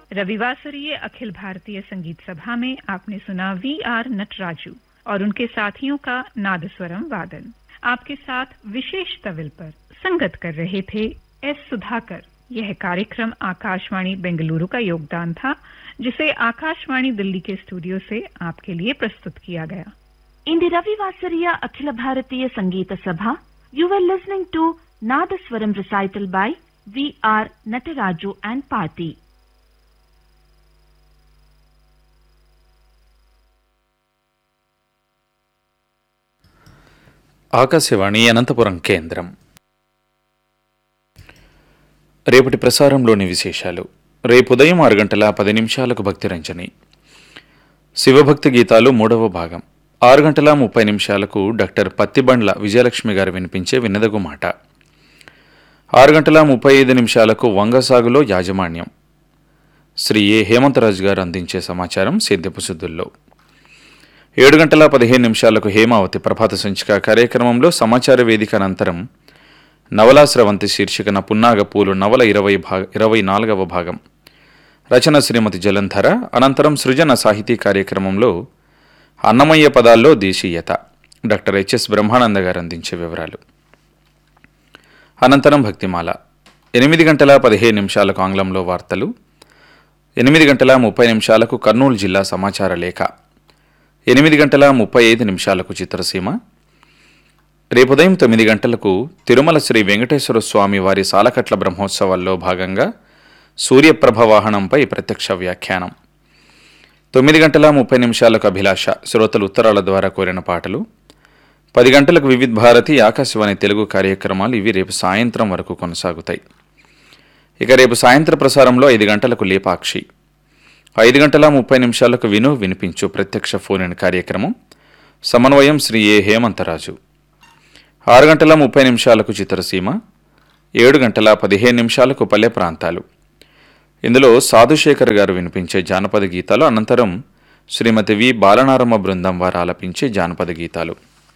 रविवासरीय अखिल भारतीय संगीत सभा में आपने सुना वी आर नटराजू और उनके साथियों का नादस्वरम वादन आपके साथ विशेष तविल पर संगत कर रहे थे एस सुधाकर यह कार्यक्रम आकाशवाणी बेंगलुरु का योगदान था जिसे आकाशवाणी दिल्ली के स्टूडियो से आपके लिए प्रस्तुत किया गया In the Ravivasariya Akhila Bharatiya Sangeeta Sabha, you were listening to Nadaswaram recital by V.R. Nataraju and Party. Akashvani Anantapuram కేంద్రం రేపటి ప్రసారంలోని విశేషాలు రేపు ఉదయం ఆరు గంటల పది నిమిషాలకు భక్తి రంజని శివభక్తి గీతాలు మూడవ భాగం ఆరు గంటల ముప్పై నిమిషాలకు డాక్టర్ పత్తిబండ్ల విజయలక్ష్మి గారు వినిపించే విన్నదగు మాట ఆరు గంటల ముప్పై ఐదు నిమిషాలకు వంగసాగులో యాజమాన్యం శ్రీ ఏ హేమంతరాజు గారు అందించే సమాచారం సేద్యపు శుద్ధుల్లో ఏడు గంటల పదిహేను నిమిషాలకు హేమావతి ప్రభాత సంచిక కార్యక్రమంలో సమాచార వేదిక అనంతరం నవలా స్రవంతి శీర్షికన పున్నాగ పూలు నవల ఇరవై భాగ ఇరవై నాలుగవ భాగం రచన శ్రీమతి జలంధర అనంతరం సృజన సాహితీ కార్యక్రమంలో అన్నమయ్య పదాల్లో దేశీయత డాక్టర్ హెచ్ఎస్ బ్రహ్మానంద గారు అందించే వివరాలు అనంతరం భక్తిమాల ఎనిమిది గంటల పదిహేను నిమిషాలకు ఆంగ్లంలో వార్తలు ఎనిమిది గంటల ముప్పై నిమిషాలకు కర్నూలు జిల్లా సమాచార లేఖ ఎనిమిది గంటల ముప్పై ఐదు నిమిషాలకు చిత్రసీమ రేపు ఉదయం తొమ్మిది గంటలకు తిరుమల శ్రీ వెంకటేశ్వర స్వామి వారి సాలకట్ల బ్రహ్మోత్సవాల్లో భాగంగా సూర్యప్రభ వాహనంపై ప్రత్యక్ష వ్యాఖ్యానం తొమ్మిది గంటల ముప్పై నిమిషాలకు అభిలాష శ్రోతలు ఉత్తరాల ద్వారా కోరిన పాటలు పది గంటలకు వివిధ భారతి ఆకాశవాణి తెలుగు కార్యక్రమాలు ఇవి రేపు సాయంత్రం వరకు కొనసాగుతాయి ఇక రేపు సాయంత్ర ప్రసారంలో ఐదు గంటలకు లేపాక్షి ఐదు గంటల ముప్పై నిమిషాలకు విను వినిపించు ప్రత్యక్ష ఫోన్ ఇన్ కార్యక్రమం సమన్వయం శ్రీ ఏ హేమంతరాజు ఆరు గంటల ముప్పై నిమిషాలకు చిత్రసీమ ఏడు గంటల పదిహేను నిమిషాలకు పల్లె ప్రాంతాలు ఇందులో సాధుశేఖర్ గారు వినిపించే జానపద గీతాలు అనంతరం శ్రీమతి వి బాలనారమ్మ బృందం వారు ఆలపించే జానపద గీతాలు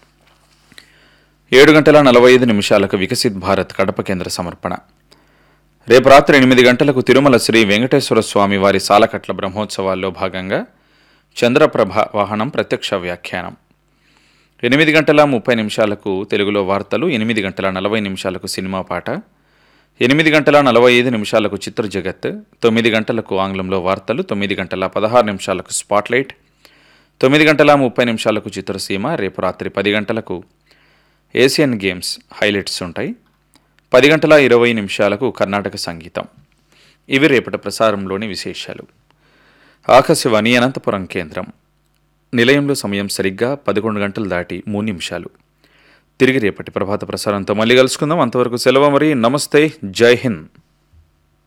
ఏడు గంటల నలభై ఐదు నిమిషాలకు వికసిత్ భారత్ కడప కేంద్ర సమర్పణ రేపు రాత్రి ఎనిమిది గంటలకు తిరుమల శ్రీ వెంకటేశ్వర స్వామి వారి సాలకట్ల బ్రహ్మోత్సవాల్లో భాగంగా చంద్రప్రభ వాహనం ప్రత్యక్ష వ్యాఖ్యానం ఎనిమిది గంటల ముప్పై నిమిషాలకు తెలుగులో వార్తలు ఎనిమిది గంటల నలభై నిమిషాలకు సినిమా పాట ఎనిమిది గంటల నలభై ఐదు నిమిషాలకు చిత్ర జగత్ తొమ్మిది గంటలకు ఆంగ్లంలో వార్తలు తొమ్మిది గంటల పదహారు నిమిషాలకు స్పాట్లైట్ తొమ్మిది గంటల ముప్పై నిమిషాలకు చిత్రసీమ రేపు రాత్రి పది గంటలకు ఏషియన్ గేమ్స్ హైలైట్స్ ఉంటాయి పది గంటల ఇరవై నిమిషాలకు కర్ణాటక సంగీతం ఇవి రేపటి ప్రసారంలోని విశేషాలు ఆకాశవాణి అనంతపురం కేంద్రం నిలయంలో సమయం సరిగ్గా పదకొండు గంటలు దాటి మూడు నిమిషాలు తిరిగి రేపటి ప్రభాత ప్రసారంతో మళ్ళీ కలుసుకుందాం అంతవరకు సెలవు మరి నమస్తే జై హింద్